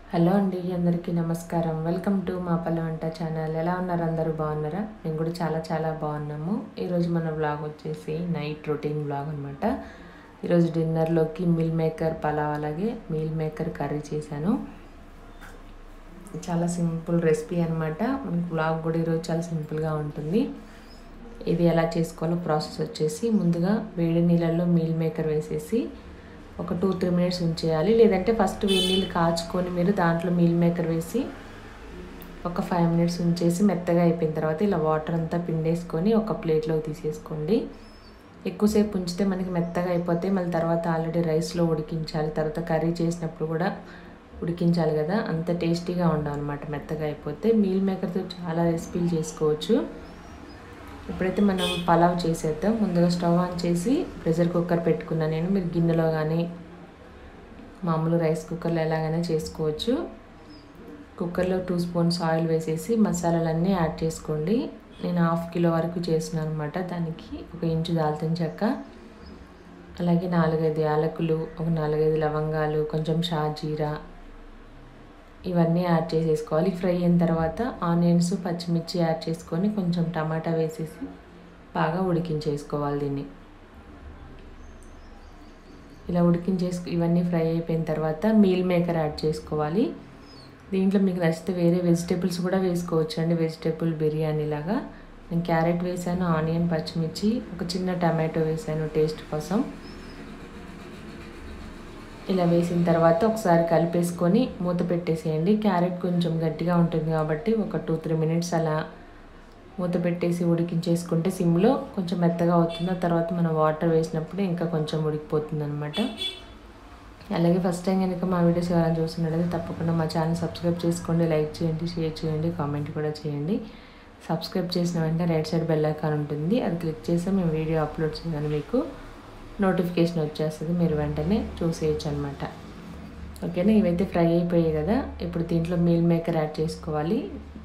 hello అండి అందరికీ నమస్కారం వెల్కమ్ టు మా పల్లె వంట ఛానల్ ఎలా ఉన్నారు అందరూ బాగున్నారా మేము కూడా చాలా చాలా బాగున్నాము ఈరోజు మన బ్లాగ్ వచ్చేసి నైట్ రొటీన్ బ్లాగ్ అనమాట ఈరోజు డిన్నర్లోకి మీల్ మేకర్ పలావ్ అలాగే మీల్ మేకర్ కర్రీ చేశాను చాలా సింపుల్ రెసిపీ అనమాట మనకి బ్లాగ్ కూడా ఈరోజు చాలా సింపుల్గా ఉంటుంది ఇది ఎలా చేసుకోవాలో ప్రాసెస్ వచ్చేసి ముందుగా వేడి నీళ్ళల్లో మీల్ మేకర్ వేసేసి ఒక టూ త్రీ మినిట్స్ ఉంచేయాలి లేదంటే ఫస్ట్ వేడి నీళ్ళు కాచుకొని మీరు దాంట్లో మీల్ మేకర్ వేసి ఒక ఫైవ్ మినిట్స్ ఉంచేసి మెత్తగా అయిపోయిన తర్వాత ఇలా వాటర్ అంతా పిండేసుకొని ఒక ప్లేట్లోకి తీసేసుకోండి ఎక్కువసేపు ఉంచితే మనకి మెత్తగా అయిపోతే మళ్ళీ తర్వాత ఆల్రెడీ రైస్లో ఉడికించాలి తర్వాత కర్రీ చేసినప్పుడు కూడా ఉడికించాలి కదా అంత టేస్టీగా ఉండవన్నమాట మెత్తగా అయిపోతే మీల్ మేకర్తో చాలా రెసిపీలు చేసుకోవచ్చు ఇప్పుడైతే మనం పలావ్ చేసేద్దాం ముందుగా స్టవ్ ఆన్ చేసి ప్రెషర్ కుక్కర్ పెట్టుకున్నాను నేను మీరు గిన్నెలో కానీ మామూలు రైస్ కుక్కర్లో ఎలాగైనా చేసుకోవచ్చు కుక్కర్లో టూ స్పూన్స్ ఆయిల్ వేసేసి మసాలాలన్నీ యాడ్ చేసుకోండి నేను హాఫ్ కిలో వరకు చేస్తున్నాను అనమాట దానికి ఒక ఇంచు దాల్చిన చెక్క అలాగే నాలుగైదు యాలకులు ఒక నాలుగైదు లవంగాలు కొంచెం షాజీరా ఇవన్నీ యాడ్ చేసేసుకోవాలి ఫ్రై అయిన తర్వాత ఆనియన్స్ పచ్చిమిర్చి యాడ్ చేసుకొని కొంచెం టమాటా వేసేసి బాగా ఉడికించేసుకోవాలి దీన్ని ఇలా ఉడికించేసు ఇవన్నీ ఫ్రై అయిపోయిన తర్వాత మీల్ మేకర్ యాడ్ చేసుకోవాలి దీంట్లో మీకు నచ్చితే వేరే వెజిటేబుల్స్ కూడా వేసుకోవచ్చు అండి వెజిటేబుల్ బిర్యానీ లాగా నేను క్యారెట్ వేసాను ఆనియన్ పచ్చిమిర్చి ఒక చిన్న టమాటో వేసాను టేస్ట్ కోసం ఇలా వేసిన తర్వాత ఒకసారి కలిపేసుకొని మూత పెట్టేసేయండి క్యారెట్ కొంచెం గట్టిగా ఉంటుంది కాబట్టి ఒక టూ త్రీ మినిట్స్ అలా మూత పెట్టేసి ఉడికించేసుకుంటే సిమ్లో కొంచెం మెత్తగా అవుతుంది ఆ తర్వాత మనం వాటర్ వేసినప్పుడు ఇంకా కొంచెం ఉడికిపోతుంది అనమాట అలాగే ఫస్ట్ టైం కనుక మా వీడియోస్ ఎవరైనా చూస్తున్నట్లయితే తప్పకుండా మా ఛానల్ సబ్స్క్రైబ్ చేసుకోండి లైక్ చేయండి షేర్ చేయండి కామెంట్ కూడా చేయండి సబ్స్క్రైబ్ చేసిన వెంటనే రైట్ సైడ్ బెల్ ఐకాన్ ఉంటుంది అది క్లిక్ చేస్తే మేము వీడియో అప్లోడ్ చేయగానే మీకు నోటిఫికేషన్ వచ్చేస్తుంది మీరు వెంటనే చూసేయచ్చు అనమాట ఓకేనా ఇవైతే ఫ్రై అయిపోయాయి కదా ఇప్పుడు దీంట్లో మీల్ మేకర్ యాడ్ చేసుకోవాలి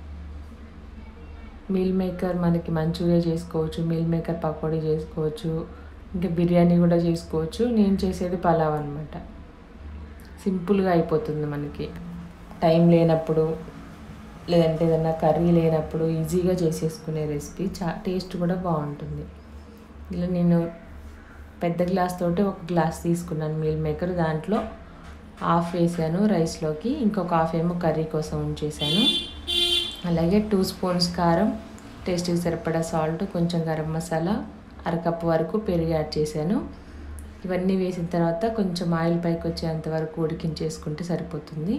మీల్ మేకర్ మనకి మంచూరియా చేసుకోవచ్చు మీల్ మేకర్ పకోడీ చేసుకోవచ్చు ఇంకా బిర్యానీ కూడా చేసుకోవచ్చు నేను చేసేది పలావ్ అనమాట సింపుల్గా అయిపోతుంది మనకి టైం లేనప్పుడు లేదంటే ఏదన్నా కర్రీ లేనప్పుడు ఈజీగా చేసేసుకునే రెసిపీ చా టేస్ట్ కూడా బాగుంటుంది ఇలా నేను పెద్ద గ్లాస్ తోటి ఒక గ్లాస్ తీసుకున్నాను మీల్ మేకర్ దాంట్లో హాఫ్ వేసాను రైస్లోకి ఇంకొక హాఫ్ ఏమో కర్రీ కోసం ఉంచేసాను అలాగే టూ స్పూన్స్ కారం టేస్ట్కి సరిపడా సాల్ట్ కొంచెం గరం మసాలా అరకప్పు వరకు పెరుగు యాడ్ చేశాను ఇవన్నీ వేసిన తర్వాత కొంచెం ఆయిల్ పైకి వచ్చేంత వరకు ఉడికించేసుకుంటే సరిపోతుంది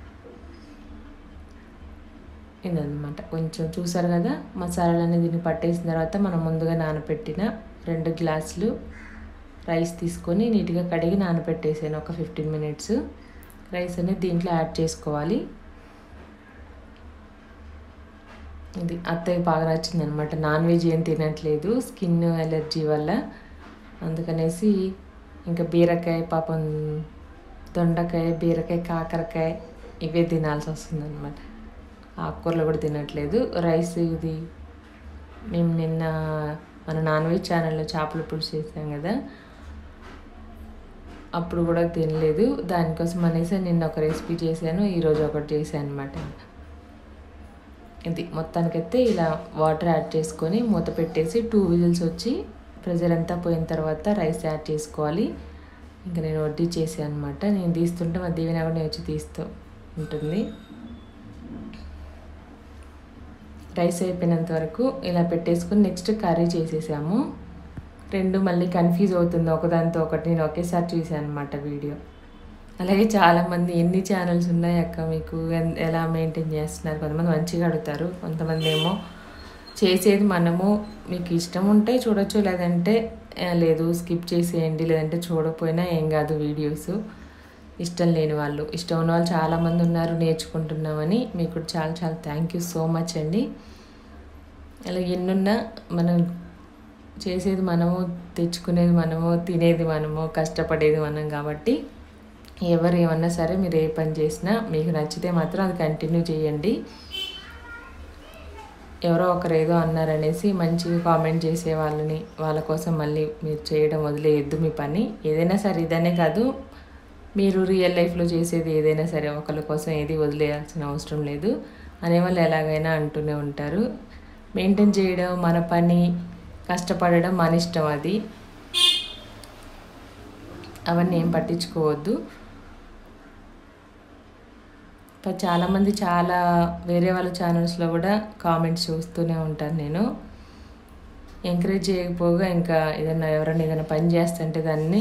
ఇదన్నమాట కొంచెం చూసారు కదా మసాలాలన్నీ దీన్ని పట్టేసిన తర్వాత మనం ముందుగా నానబెట్టిన రెండు గ్లాసులు రైస్ తీసుకొని నీట్గా కడిగి నానబెట్టేసాను ఒక ఫిఫ్టీన్ మినిట్స్ రైస్ అనేది దీంట్లో యాడ్ చేసుకోవాలి ఇది అత్తయ్య బాగా నచ్చింది అనమాట నాన్ వెజ్ ఏం తినట్లేదు స్కిన్ ఎలర్జీ వల్ల అందుకనేసి ఇంకా బీరకాయ పాపం దొండకాయ బీరకాయ కాకరకాయ ఇవే తినాల్సి వస్తుంది అనమాట ఆకుకూరలు కూడా తినట్లేదు రైస్ ఇది మేము నిన్న మన నాన్ వెజ్ ఛానల్లో చేపల పులుసు చేసాం కదా అప్పుడు కూడా తినలేదు దానికోసం అనేసి నిన్న ఒక రెసిపీ చేశాను ఈరోజు ఒకటి చేశాను అనమాట ఇది మొత్తానికైతే ఇలా వాటర్ యాడ్ చేసుకొని మూత పెట్టేసి టూ విజిల్స్ వచ్చి ప్రెజర్ అంతా పోయిన తర్వాత రైస్ యాడ్ చేసుకోవాలి ఇంకా నేను వడ్డీ చేసాను అనమాట నేను తీస్తుంటే మా దీవెన కూడా వచ్చి తీస్తూ ఉంటుంది రైస్ అయిపోయినంత వరకు ఇలా పెట్టేసుకుని నెక్స్ట్ కర్రీ చేసేసాము రెండు మళ్ళీ కన్ఫ్యూజ్ అవుతుంది ఒకదానితో ఒకటి నేను ఒకేసారి చూసాను అనమాట వీడియో అలాగే చాలామంది ఎన్ని ఛానల్స్ ఉన్నాయి అక్క మీకు ఎలా మెయింటైన్ చేస్తున్నారు కొంతమంది మంచిగా అడుగుతారు కొంతమంది ఏమో చేసేది మనము మీకు ఇష్టం ఉంటే చూడొచ్చు లేదంటే లేదు స్కిప్ చేసేయండి లేదంటే చూడకపోయినా ఏం కాదు వీడియోస్ ఇష్టం లేని వాళ్ళు ఇష్టం ఉన్న వాళ్ళు చాలామంది ఉన్నారు నేర్చుకుంటున్నామని మీకు చాలా చాలా థ్యాంక్ యూ సో మచ్ అండి అలా ఎన్నున్నా మనం చేసేది మనము తెచ్చుకునేది మనము తినేది మనము కష్టపడేది మనం కాబట్టి ఎవరు ఏమన్నా సరే మీరు ఏ పని చేసినా మీకు నచ్చితే మాత్రం అది కంటిన్యూ చేయండి ఎవరో ఒకరు ఏదో అన్నారనేసి మంచిగా కామెంట్ చేసే వాళ్ళని వాళ్ళ కోసం మళ్ళీ మీరు చేయడం వదిలేయద్దు మీ పని ఏదైనా సరే ఇదనే కాదు మీరు రియల్ లైఫ్లో చేసేది ఏదైనా సరే ఒకరి కోసం ఏది వదిలేయాల్సిన అవసరం లేదు అనేవాళ్ళు ఎలాగైనా అంటూనే ఉంటారు మెయింటైన్ చేయడం మన పని కష్టపడడం మన ఇష్టం అది అవన్నీ ఏం పట్టించుకోవద్దు ప- చాలామంది చాలా వేరే వాళ్ళ ఛానల్స్లో కూడా కామెంట్స్ చూస్తూనే ఉంటాను నేను ఎంకరేజ్ చేయకపోగా ఇంకా ఏదైనా ఎవరైనా ఏదైనా పని చేస్తుంటే దాన్ని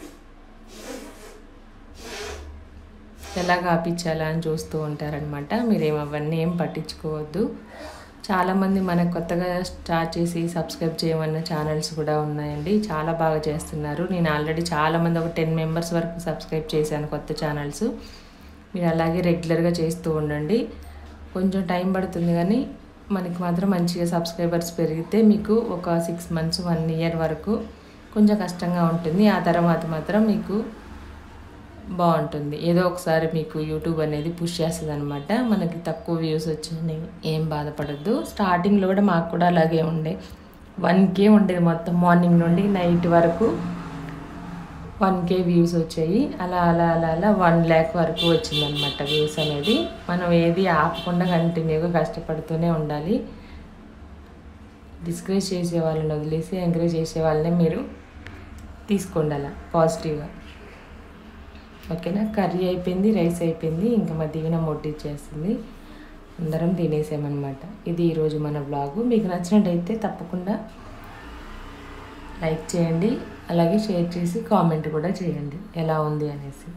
ఎలాగ ఆపించాలా అని చూస్తూ ఉంటారనమాట మీరేం అవన్నీ ఏం పట్టించుకోవద్దు చాలామంది మనకు కొత్తగా స్టార్ట్ చేసి సబ్స్క్రైబ్ చేయమన్న ఛానల్స్ కూడా ఉన్నాయండి చాలా బాగా చేస్తున్నారు నేను ఆల్రెడీ చాలామంది ఒక టెన్ మెంబర్స్ వరకు సబ్స్క్రైబ్ చేశాను కొత్త ఛానల్స్ మీరు అలాగే రెగ్యులర్గా చేస్తూ ఉండండి కొంచెం టైం పడుతుంది కానీ మనకి మాత్రం మంచిగా సబ్స్క్రైబర్స్ పెరిగితే మీకు ఒక సిక్స్ మంత్స్ వన్ ఇయర్ వరకు కొంచెం కష్టంగా ఉంటుంది ఆ తర్వాత మాత్రం మీకు బాగుంటుంది ఏదో ఒకసారి మీకు యూట్యూబ్ అనేది పుష్ చేస్తుంది అనమాట మనకి తక్కువ వ్యూస్ వచ్చినాయి ఏం బాధపడద్దు స్టార్టింగ్లో కూడా మాకు కూడా అలాగే ఉండే వన్ కే ఉండేది మొత్తం మార్నింగ్ నుండి నైట్ వరకు వన్ కే వ్యూస్ వచ్చాయి అలా అలా అలా అలా వన్ ల్యాక్ వరకు వచ్చిందనమాట వ్యూస్ అనేది మనం ఏది ఆపకుండా కంటిన్యూగా కష్టపడుతూనే ఉండాలి డిస్కరేజ్ చేసే వాళ్ళని వదిలేసి ఎంకరేజ్ చేసే వాళ్ళని మీరు తీసుకోండి అలా పాజిటివ్గా ఓకేనా కర్రీ అయిపోయింది రైస్ అయిపోయింది ఇంకా మా దీవెన మొట్టిచ్చేస్తుంది అందరం తినేసామన్నమాట ఇది ఈరోజు మన బ్లాగు మీకు నచ్చినట్టయితే తప్పకుండా లైక్ చేయండి అలాగే షేర్ చేసి కామెంట్ కూడా చేయండి ఎలా ఉంది అనేసి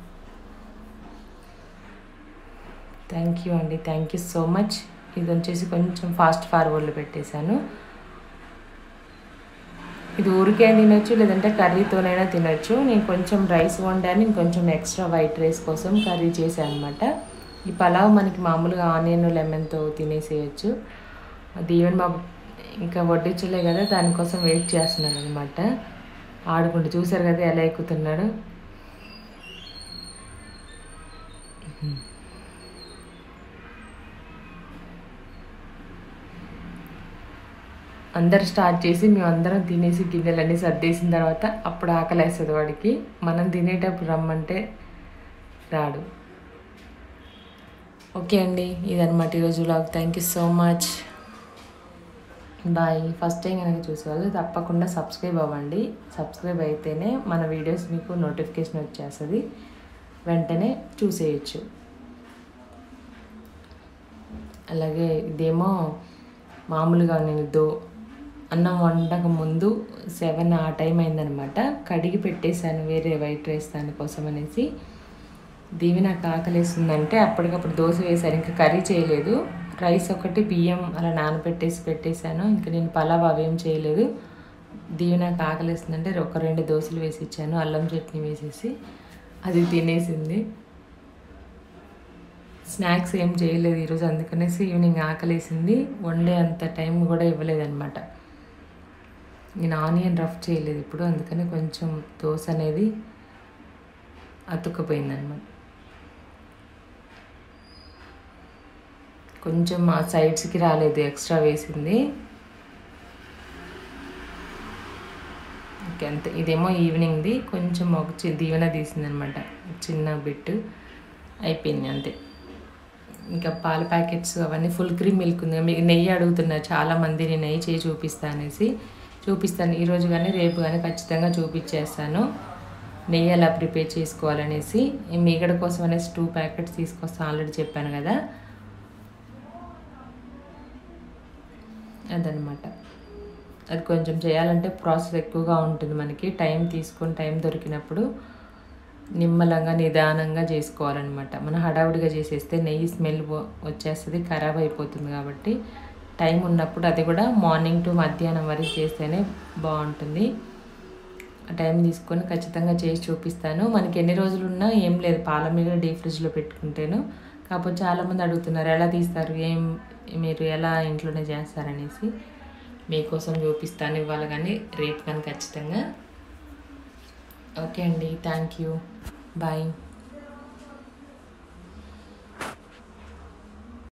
థ్యాంక్ యూ అండి థ్యాంక్ యూ సో మచ్ ఇది వచ్చేసి కొంచెం ఫాస్ట్ ఫార్వర్డ్లో పెట్టేశాను ఇది ఊరికే తినొచ్చు లేదంటే కర్రీతోనైనా తినొచ్చు నేను కొంచెం రైస్ వండాను ఇంకొంచెం ఎక్స్ట్రా వైట్ రైస్ కోసం కర్రీ చేశాను అనమాట ఈ పలావ్ మనకి మామూలుగా ఆనియన్ లెమన్తో తినేసేయచ్చు అది ఈవెన్ మా ఇంకా వడ్డించలే కదా దానికోసం వెయిట్ చేస్తున్నాడు అనమాట ఆడుకుంటూ చూసారు కదా ఎలా ఎక్కుతున్నాడు అందరు స్టార్ట్ చేసి మేము అందరం తినేసి గిన్నెలన్నీ సర్దేసిన తర్వాత అప్పుడు ఆకలి వేస్తుంది వాడికి మనం తినేటప్పుడు రమ్మంటే రాడు ఓకే అండి ఇదన్నమాట ఈరోజు vlog thank you so much bye first time కనుక చూసేవాళ్ళు తప్పకుండా సబ్స్క్రైబ్ అవ్వండి సబ్స్క్రైబ్ అయితేనే మన వీడియోస్ మీకు నోటిఫికేషన్ వచ్చేస్తుంది వెంటనే చూసేయచ్చు అలాగే ఇదేమో మామూలుగా నేను దో అన్నం వండక ముందు సెవెన్ ఆ టైం అయిందనమాట కడిగి పెట్టేశాను వేరే వైట్ రైస్ దానికోసం అనేసి దీవి నాకు ఆకలేస్తుందంటే అప్పటికప్పుడు దోశ వేశాను ఇంకా కర్రీ చేయలేదు రైస్ ఒకటి బియ్యం అలా నానబెట్టేసి పెట్టేశాను ఇంకా నేను పలావ్ అవేం చేయలేదు దీవి నాకు ఆకలేస్తుందంటే ఒక రెండు దోశలు వేసి ఇచ్చాను అల్లం చట్నీ వేసేసి అది తినేసింది స్నాక్స్ ఏం చేయలేదు ఈరోజు అందుకనేసి ఈవినింగ్ ఆకలేసింది వండే అంత టైం కూడా ఇవ్వలేదన్నమాట నేను ఆనియన్ రఫ్ చేయలేదు ఇప్పుడు అందుకని కొంచెం దోశ అనేది అతుక్కుపోయిందన్నమాట కొంచెం ఆ సైడ్స్కి రాలేదు ఎక్స్ట్రా వేసింది ఓకే అంతే ఇదేమో ఈవినింగ్ది కొంచెం ఒక చి దీవెన తీసిందనమాట చిన్న బిట్ అయిపోయింది అంతే ఇంకా పాల ప్యాకెట్స్ అవన్నీ ఫుల్ క్రీమ్ మిల్క్ ఉంది మీకు నెయ్యి అడుగుతున్నారు చాలా మంది నేను నెయ్యి చేయి చూపిస్తా అనేసి చూపిస్తాను ఈరోజు కానీ రేపు కానీ ఖచ్చితంగా చూపించేస్తాను నెయ్యి ఎలా ప్రిపేర్ చేసుకోవాలనేసి ఈ మీగడ కోసం అనేసి టూ ప్యాకెట్స్ తీసుకొస్తాను ఆల్రెడీ చెప్పాను కదా అదనమాట అది కొంచెం చేయాలంటే ప్రాసెస్ ఎక్కువగా ఉంటుంది మనకి టైం తీసుకొని టైం దొరికినప్పుడు నిమ్మలంగా నిదానంగా చేసుకోవాలన్నమాట మనం హడావుడిగా చేసేస్తే నెయ్యి స్మెల్ వచ్చేస్తుంది ఖరాబ్ అయిపోతుంది కాబట్టి టైం ఉన్నప్పుడు అది కూడా మార్నింగ్ టు మధ్యాహ్నం వరకు చేస్తేనే బాగుంటుంది ఆ టైం తీసుకొని ఖచ్చితంగా చేసి చూపిస్తాను మనకి ఎన్ని రోజులు ఉన్నా ఏం లేదు పాల మీద డీప్ ఫ్రిడ్జ్లో పెట్టుకుంటేను కాకపోతే చాలామంది అడుగుతున్నారు ఎలా తీస్తారు ఏం మీరు ఎలా ఇంట్లోనే చేస్తారనేసి మీకోసం చూపిస్తాను ఇవాళ కానీ రేపు కానీ ఖచ్చితంగా ఓకే అండి థ్యాంక్ యూ బాయ్